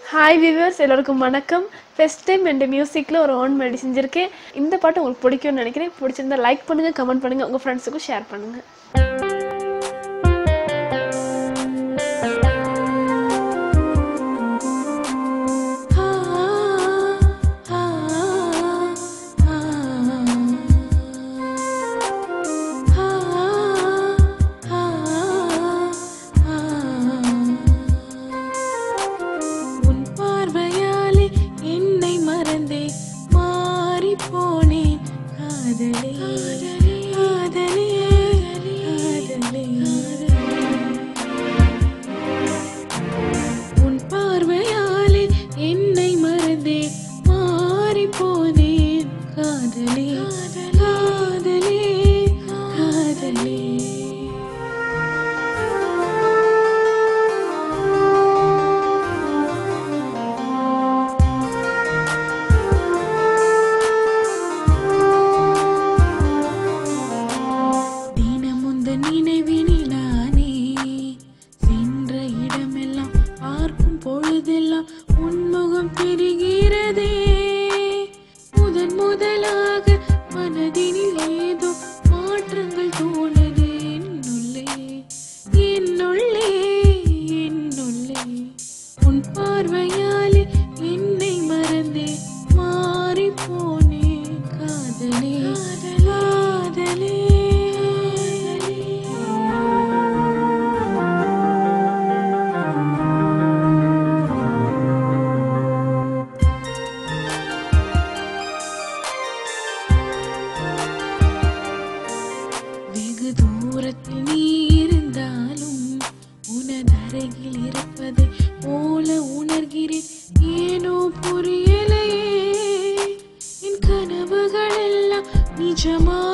hi viewers எல்லோருக்கும் வணக்கம் first time என் மியூசிக்கில் ஒரு ஓன் மெலடி செஞ்சுருக்கேன் இந்த பாட்டு உங்களுக்கு பிடிக்கும்னு நினைக்கிறேன் பிடிச்சிருந்தா லைக் பண்ணுங்கள் கமெண்ட் பண்ணுங்கள் உங்கள் ஃப்ரெண்ட்ஸுக்கும் ஷேர் பண்ணுங்கள் உன் பார்வையாலே என்னை மறந்தே மாறி போனேன் காதலே காதலே காதலே உன் பார்வையாலே என்னை மறந்தே மாறி போனேன் காதலே காதலே காதலே தினமுந்த நினைவினில் நானே சென்ற இடமெல்லாம் பார்க்கும் பொழுதெல்லாம் உன்முகம் தெரிகிறதே முதன் முதலாக மனதினில் ஏதோ மாற்றங்கள் தோணுதே என்னுள்ளே என்னுள்ளே என்னுள்ளே உன் பார்வையாலே என்னை மறந்தே மாறி போனே காதலே காதலே வெகு தூரத்தில் நீ இருந்தாலும் உனதருகில் இருப்பதை போல உணர்கிறேன் ஏனோ புரியலையே என் கனவுகள் எல்லாம் நிஜமா